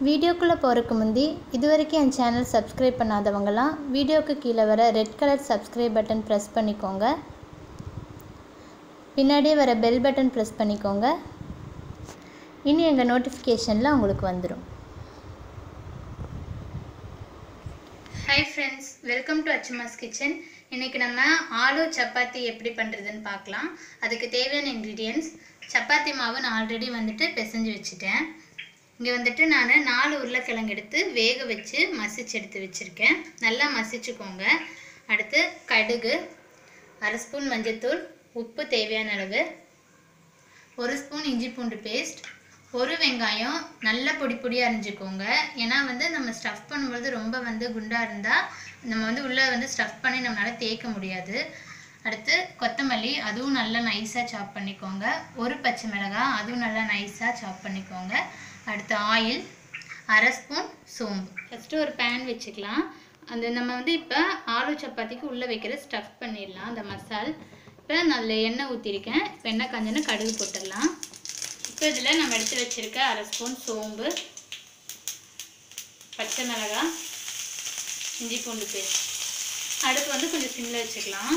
வீடியோக்குள்ளே போகிறதுக்கு முந்தி இது வரைக்கும் என் சேனல் சப்ஸ்கிரைப் பண்ணாதவங்கலாம் வீடியோக்கு கீழே வர red colour subscribe button press பண்ணிக்கோங்க பின்னாடியே வர பெல் பட்டன் ப்ரெஸ் பண்ணிக்கோங்க இனி எங்கள் நோட்டிஃபிகேஷனில் உங்களுக்கு வந்துடும் hi friends welcome to Achuma's kitchen இன்றைக்கி நம்ம ஆலு சப்பாத்தி எப்படி பண்ணுறதுன்னு பார்க்கலாம் அதுக்கு தேவையான இன்க்ரீடியன்ஸ் சப்பாத்தி மாவு நான் ஆல்ரெடி வந்துட்டு பிசைஞ்சு வச்சுட்டேன் இங்கே வந்துட்டு நான் நாலு உருளைக்கிழங்கு எடுத்து வேக வச்சு மசிச்சு எடுத்து வச்சுருக்கேன் நல்லா மசிச்சுக்கோங்க அடுத்து கடுகு அரை ஸ்பூன் மஞ்சள்தூள் உப்பு தேவையான அளவு ஒரு ஸ்பூன் இஞ்சி பூண்டு பேஸ்ட் ஒரு வெங்காயம் நல்ல பொடி பொடியாக அரிஞ்சுக்கோங்க ஏன்னா வந்து நம்ம ஸ்டஃப் பண்ணும்போது ரொம்ப வந்து குண்டாக இருந்தால் நம்ம வந்து உள்ளே வந்து ஸ்டஃப் பண்ணி நம்மளால் தேய்க்க முடியாது அடுத்து கொத்தமல்லி அதுவும் நல்லா நைஸாக சாப் பண்ணிக்கோங்க ஒரு பச்சை மிளகாய் அதுவும் நல்லா நைஸாக சாப் பண்ணிக்கோங்க அடுத்து ஆயில் அரை ஸ்பூன் சோம்பு ஃபஸ்ட்டு ஒரு பேன் வச்சுக்கலாம் அந்த நம்ம வந்து இப்போ ஆலு சப்பாத்திக்கு உள்ளே வைக்கிற ஸ்டஃப் பண்ணிடலாம் அந்த மசால் இப்போ நல்ல எண்ணெய் ஊற்றிருக்கேன் இப்போ எண்ணெய் காஞ்சோன்னா கடுகு போட்டுடலாம் இப்போ இதில் நம்ம எடுத்து வச்சுருக்க அரை ஸ்பூன் சோம்பு பச்சை மிளகாய் இஞ்சி பூண்டு பேஸ்ட் அடுப்பு வந்து கொஞ்சம் சிம்மில் வச்சுக்கலாம்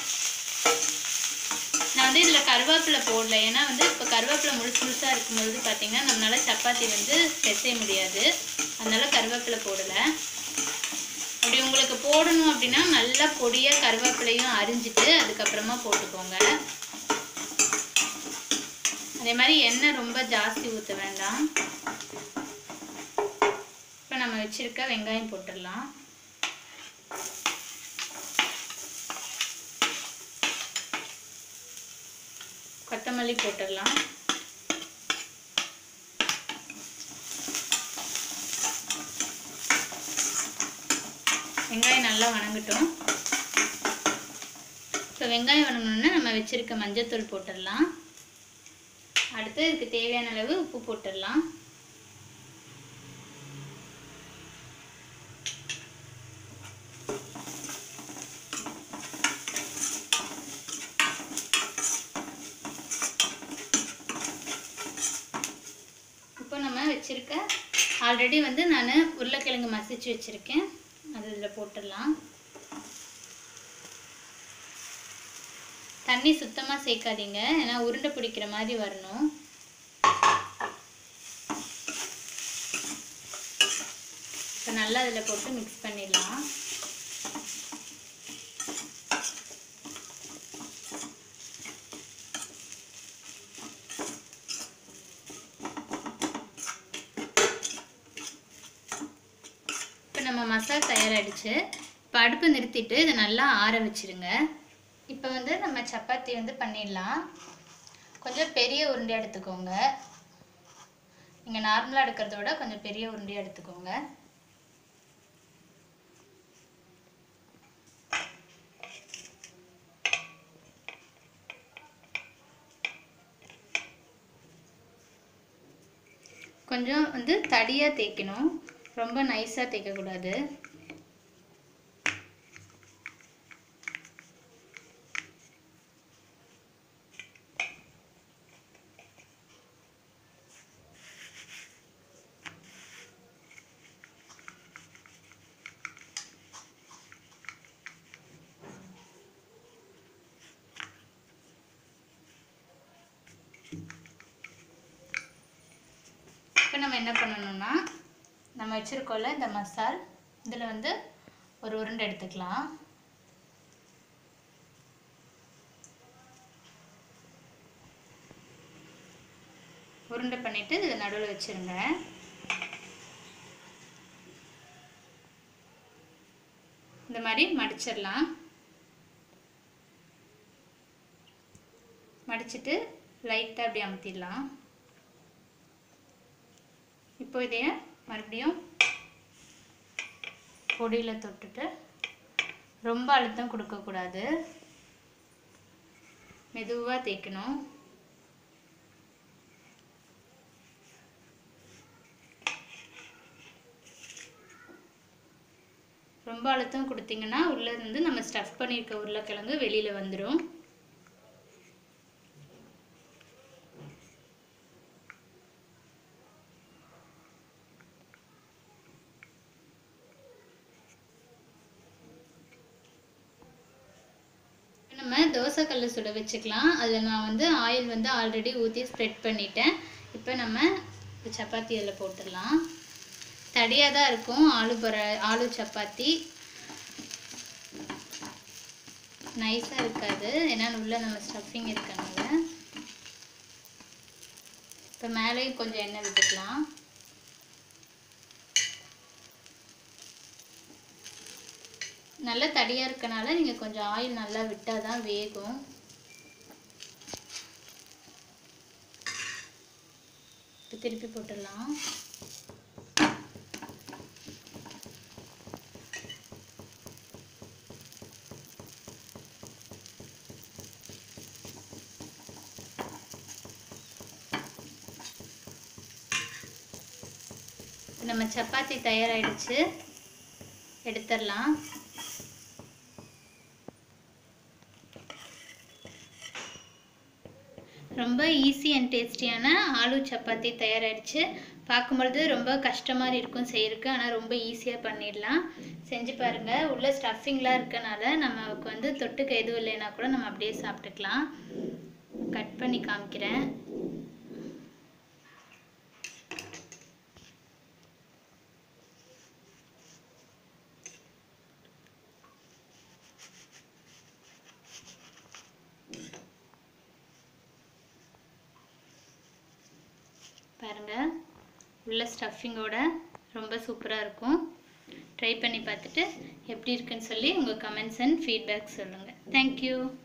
நான் வந்து இதில் கருவேப்பிலை போடல ஏன்னா வந்து இப்போ கருவேப்பிலை முழுசு முழுசாக இருக்கும்போது பார்த்தீங்கன்னா நம்மளால் சப்பாத்தி வந்து பிசைய முடியாது அதனால கருவேப்பிலை போடலை அப்படி உங்களுக்கு போடணும் அப்படின்னா நல்லா பொடியாக கருவேப்பிலையும் அரிஞ்சிட்டு அதுக்கப்புறமா போட்டுக்கோங்க அதே மாதிரி எண்ணெய் ரொம்ப ஜாஸ்தி ஊற்ற வேண்டாம் இப்போ நம்ம வச்சுருக்க வெங்காயம் போட்டுடலாம் கொத்தமல்லி போட்டுடலாம் வெங்காயம் நல்லா வணங்கட்டும் இப்போ வெங்காயம் வணங்கணுன்னா நம்ம வச்சுருக்க மஞ்சத்தூள் போட்டுடலாம் அடுத்து இதுக்கு தேவையான அளவு உப்பு போட்டுடலாம் இப்போ நம்ம வச்சுருக்க ஆல்ரெடி வந்து நான் உருளைக்கிழங்கு மசிச்சு வச்சுருக்கேன் அது இதில் போட்டுடலாம் தண்ணி சுத்தமாக சேர்க்காதீங்க ஏன்னா உருண்டை பிடிக்கிற மாதிரி வரணும் இப்போ நல்லா அதில் போட்டு மிக்ஸ் பண்ணிடலாம் இப்போ நம்ம மசால் தயாராகிடுச்சு இப்போ அடுப்பு நிறுத்திட்டு இதை நல்லா ஆற வச்சிருங்க இப்போ வந்து நம்ம சப்பாத்தி வந்து பண்ணிடலாம் கொஞ்சம் பெரிய உருண்டையாக எடுத்துக்கோங்க நீங்கள் நார்மலாக எடுக்கிறத விட கொஞ்சம் பெரிய உருண்டையாக எடுத்துக்கோங்க கொஞ்சம் வந்து தடியாக தேய்க்கணும் ரொம்ப நைஸாக தேய்க்கக்கூடாது இப்போ நம்ம என்ன பண்ணணும்னா நம்ம வச்சுருக்கோம்ல இந்த மசால் இதில் வந்து ஒரு உருண்டை எடுத்துக்கலாம் உருண்டை பண்ணிவிட்டு இதை நடுவில் வச்சுருங்க இந்த மாதிரி மடிச்சிடலாம் மடிச்சிட்டு லைட்டாக அப்படி அமுத்திடலாம் இப்போ இதைய மறுபடியும் பொடியில் தொட்டுட்டு ரொம்ப அழுத்தம் கொடுக்கக்கூடாது மெதுவாக தேய்க்கணும் ரொம்ப அழுத்தம் கொடுத்தீங்கன்னா உள்ளே இருந்து நம்ம ஸ்டஃப் பண்ணியிருக்க உருளைக்கிழங்கு வெளியில் வந்துடும் தோசைக்கல்ல சுட வச்சுக்கலாம் அதில் நான் வந்து ஆயில் வந்து ஆல்ரெடி ஊற்றி ஸ்ப்ரெட் பண்ணிட்டேன் இப்போ நம்ம சப்பாத்தி அதில் போட்டுடலாம் தடியாக தான் இருக்கும் ஆலு பர ஆலு சப்பாத்தி நைஸாக இருக்காது ஏன்னா உள்ள நம்ம ஸ்டஃபிங் இருக்கனால இப்போ மேலேயும் கொஞ்சம் எண்ணெய் விட்டுக்கலாம் நல்லா தடியாக இருக்கனால நீங்கள் கொஞ்சம் ஆயில் நல்லா விட்டால் தான் வேகும் இப்போ திருப்பி போட்டுடலாம் இப்போ நம்ம சப்பாத்தி தயாராகிடுச்சு எடுத்துடலாம் ரொம்ப ஈஸி அண்ட் டேஸ்டியான ஆலு சப்பாத்தி தயாராகிடுச்சு பார்க்கும்பொழுது ரொம்ப கஷ்டமாக இருக்கும் செய்யறதுக்கு ஆனால் ரொம்ப ஈஸியாக பண்ணிடலாம் செஞ்சு பாருங்கள் உள்ள ஸ்டஃபிங்லாம் இருக்கனால நமக்கு வந்து தொட்டுக்க எதுவும் இல்லைன்னா கூட நம்ம அப்படியே சாப்பிட்டுக்கலாம் கட் பண்ணி காமிக்கிறேன் பாருங்கள் உள்ள ஸ்டஃபிங்கோட ரொம்ப சூப்பராக இருக்கும் ட்ரை பண்ணி பார்த்துட்டு எப்படி இருக்குன்னு சொல்லி உங்கள் கமெண்ட்ஸ் அண்ட் ஃபீட்பேக் சொல்லுங்கள் தேங்க்யூ